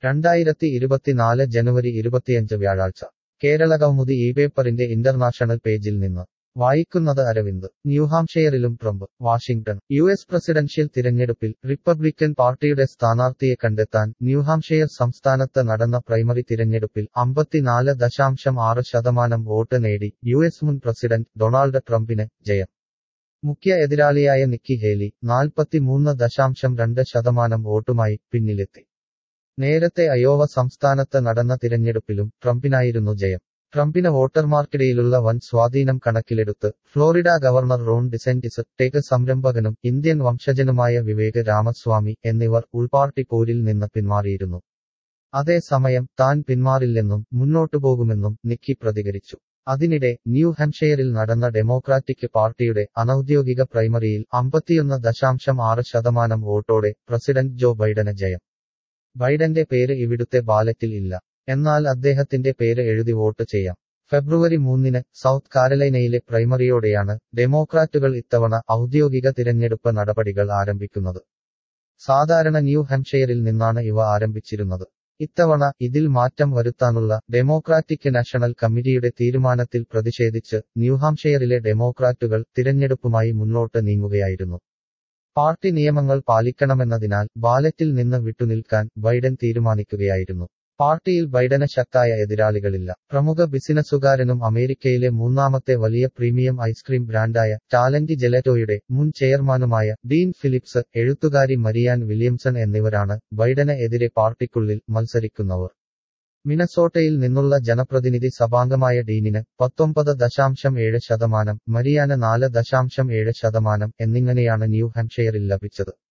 രണ്ടായിരത്തി ഇരുപത്തിനാല് ജനുവരി ഇരുപത്തിയഞ്ച് വ്യാഴാഴ്ച കേരളകൗമുദി ഈ പേപ്പറിന്റെ ഇന്റർനാഷണൽ പേജിൽ നിന്ന് വായിക്കുന്നത് അരവിന്ദ് ന്യൂഹാംഷെയറിലും Trump Washington U S presidential തിരഞ്ഞെടുപ്പിൽ റിപ്പബ്ലിക്കൻ പാർട്ടിയുടെ സ്ഥാനാർത്ഥിയെ കണ്ടെത്താൻ ന്യൂഹാംഷെയർ സംസ്ഥാനത്ത് നടന്ന പ്രൈമറി തിരഞ്ഞെടുപ്പിൽ അമ്പത്തിനാല് ദശാംശം ആറ് ശതമാനം വോട്ട് നേടി യു എസ് മുൻ പ്രസിഡന്റ് ഡൊണാൾഡ് ട്രംപിന് ജയം മുഖ്യ എതിരാളിയായ നിക്കി ഹേലി നാൽപ്പത്തിമൂന്ന് ദശാംശം രണ്ട് ശതമാനം വോട്ടുമായി പിന്നിലെത്തി നേരത്തെ അയോവ സംസ്ഥാനത്ത് നടന്ന തിരഞ്ഞെടുപ്പിലും ട്രംപിനായിരുന്നു ജയം ട്രംപിന് വോട്ടർമാർക്കിടയിലുള്ള വൻ സ്വാധീനം കണക്കിലെടുത്ത് Florida governor Ron DeSantis tech സംരംഭകനും ഇന്ത്യൻ വംശജനുമായ വിവേക് രാമസ്വാമി എന്നിവർ ഉൾപാർട്ടി പോരിൽ നിന്ന് പിന്മാറിയിരുന്നു അതേസമയം താൻ പിന്മാറില്ലെന്നും മുന്നോട്ടു പോകുമെന്നും നിക്കി പ്രതികരിച്ചു അതിനിടെ ന്യൂ ഹംഷെയറിൽ നടന്ന ഡെമോക്രാറ്റിക് പാർട്ടിയുടെ അനൌദ്യോഗിക പ്രൈമറിയിൽ അമ്പത്തിയൊന്ന് ദശാംശം ആറ് ശതമാനം വോട്ടോടെ പ്രസിഡന്റ് ജോ ബൈഡന് ജയം ബൈഡന്റെ പേര് ഇവിടുത്തെ ബാലറ്റിൽ ഇല്ല എന്നാൽ അദ്ദേഹത്തിന്റെ പേര് എഴുതി വോട്ട് ചെയ്യാം ഫെബ്രുവരി മൂന്നിന് സൗത്ത് കാരലൈനയിലെ പ്രൈമറിയോടെയാണ് ഡെമോക്രാറ്റുകൾ ഇത്തവണ ഔദ്യോഗിക തിരഞ്ഞെടുപ്പ് നടപടികൾ ആരംഭിക്കുന്നത് സാധാരണ ന്യൂ ഹംഷെയറിൽ നിന്നാണ് ഇവ ആരംഭിച്ചിരുന്നത് ഇത്തവണ ഇതിൽ മാറ്റം വരുത്താനുള്ള ഡെമോക്രാറ്റിക് നാഷണൽ കമ്മിറ്റിയുടെ തീരുമാനത്തിൽ പ്രതിഷേധിച്ച് ന്യൂഹാംഷെയറിലെ ഡെമോക്രാറ്റുകൾ തിരഞ്ഞെടുപ്പുമായി മുന്നോട്ട് നീങ്ങുകയായിരുന്നു പാർട്ടി നിയമങ്ങൾ പാലിക്കണമെന്നതിനാൽ ബാലറ്റിൽ നിന്ന് വിട്ടുനിൽക്കാൻ ബൈഡൻ തീരുമാനിക്കുകയായിരുന്നു പാർട്ടിയിൽ ബൈഡന് ശക്തായ എതിരാളികളില്ല പ്രമുഖ ബിസിനസ്സുകാരനും അമേരിക്കയിലെ മൂന്നാമത്തെ വലിയ പ്രീമിയം ഐസ്ക്രീം ബ്രാൻഡായ ടാലന്റി ജെലറ്റോയുടെ മുൻ ചെയർമാനുമായ ഡീൻ ഫിലിപ്സ് എഴുത്തുകാരി മരിയാൻ വില്യംസൺ എന്നിവരാണ് ബൈഡന് എതിരെ പാർട്ടിക്കുള്ളിൽ മത്സരിക്കുന്നവർ മിനസോട്ടയിൽ നിന്നുള്ള ജനപ്രതിനിധി സഭാംഗമായ ഡീനിന് പത്തൊമ്പത് ദശാംശം ഏഴ് ശതമാനം മരിയാന് നാല് ദശാംശം ഏഴ് ശതമാനം എന്നിങ്ങനെയാണ് ന്യൂ ഹംഷെയറിൽ ലഭിച്ചത്